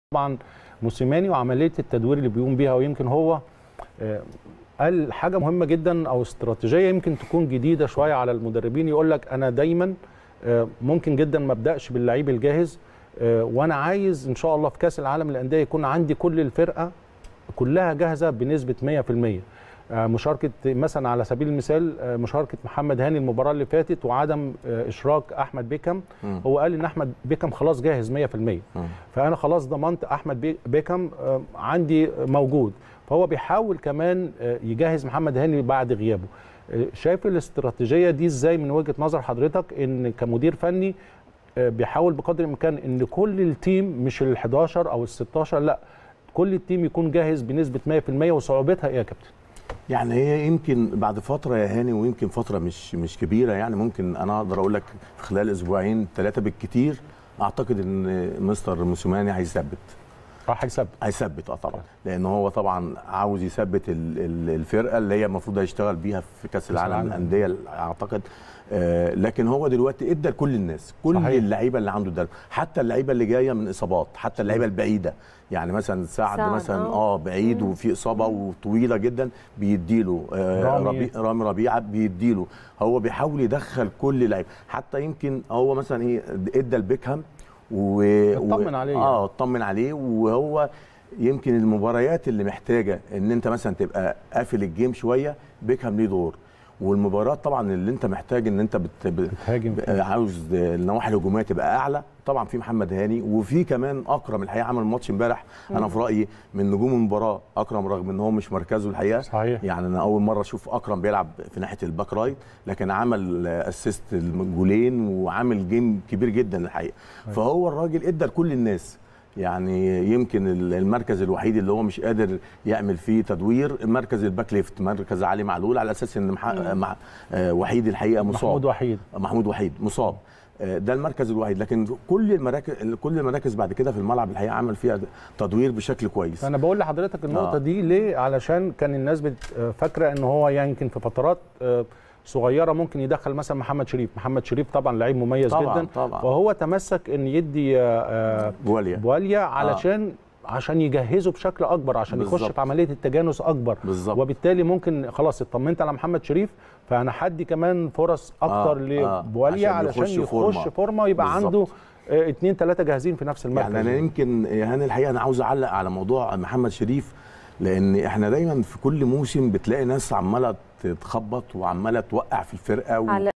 طبعا موسيماني وعمليه التدوير اللي بيقوم بيها ويمكن هو آه، قال حاجه مهمه جدا او استراتيجيه يمكن تكون جديده شويه على المدربين يقول لك انا دايما آه، ممكن جدا ما ابداش باللعيب الجاهز آه، وانا عايز ان شاء الله في كاس العالم للانديه يكون عندي كل الفرقه كلها جاهزه بنسبه 100% آه، مشاركه مثلا على سبيل المثال آه، مشاركه محمد هاني المباراه اللي فاتت وعدم آه، اشراك احمد بيكم مم. هو قال ان احمد بيكم خلاص جاهز 100% مم. فانا خلاص ضمنت احمد بي- بيكم آه، عندي موجود فهو بيحاول كمان آه، يجهز محمد هاني بعد غيابه آه، شايف الاستراتيجيه دي ازاي من وجهه نظر حضرتك ان كمدير فني آه، بيحاول بقدر الامكان ان كل التيم مش ال 11 او ال 16 لا كل التيم يكون جاهز بنسبه 100% وصعوبتها ايه يا كابتن؟ يعني هي يمكن بعد فتره يا هاني ويمكن فتره مش مش كبيره يعني ممكن انا اقدر اقول لك في خلال اسبوعين ثلاثه بالكتير اعتقد ان مستر موسيماني هيثبت راح يثبت هيثبت اه طبعا لان هو طبعا عاوز يثبت ال- ال- الفرقه اللي هي المفروض هيشتغل بيها في كاس العالم العالم. للانديه اعتقد آه لكن هو دلوقتي ادى لكل الناس كل صحيح. اللعيبه اللي عنده ده حتى اللعيبه اللي جايه من اصابات حتى اللعيبه البعيده يعني مثلا سعد, سعد، مثلا آه. اه بعيد وفي اصابه وطويله جدا بيديله آه رامي. ربي رامي ربيعه بيديله هو بيحاول يدخل كل اللعيبه حتى يمكن هو مثلا ايه ادى لبيكهام و اطمن عليه يعني. اه اطمن عليه وهو يمكن المباريات اللي محتاجه ان انت مثلا تبقى قافل الجيم شويه بيكهام ليه دور والمباريات طبعا اللي انت محتاج ان انت بت... ب... بتهاجم ب- عاوز النواحي الهجوميه تبقى اعلى طبعا في محمد هاني وفي كمان اكرم الحقيقه عمل ماتش امبارح انا في رايي من نجوم المباراه اكرم رغم ان هو مش مركزه الحقيقه صحيح. يعني انا اول مره اشوف اكرم بيلعب في ناحيه الباك رايت لكن عمل اسيست الجولين وعامل جيم كبير جدا الحقيقه فهو الراجل ادى لكل الناس يعني يمكن المركز الوحيد اللي هو مش قادر يعمل فيه تدوير مركز الباك ليفت مركز علي معلول على اساس ان مح... مع... آه، وحيد الحقيقه مصاب محمود وحيد محمود وحيد مصاب آه، ده المركز الوحيد لكن كل المراكز كل المراكز بعد كده في الملعب الحقيقه عمل فيها تدوير بشكل كويس فانا بقول لحضرتك النقطه آه. دي ليه علشان كان الناس بت- آه، فاكره ان هو يمكن في فترات آه، صغيره ممكن يدخل مثلا محمد شريف محمد شريف طبعا لعيب مميز طبعاً، جدا طبعاً. وهو تمسك ان يدي آه، آه، بواليا بواليا علشان عشان يجهزه بشكل اكبر عشان يخش بالظبط. في عمليه التجانس اكبر بالظبط. وبالتالي ممكن خلاص اطمنت على محمد شريف فانا هدي كمان فرص اكتر آه، آه، لبواليا عشان علشان يخش يخش فورمة. فورمه ويبقى بالظبط. عنده آه، اتنين تلاته جاهزين في نفس المركز يعني انا يمكن يا هاني الحقيقه انا عاوز اعلق على موضوع محمد شريف لان احنا دايما في كل موسم بتلاقي ناس عماله تتخبط وعماله توقع في الفرقه و... على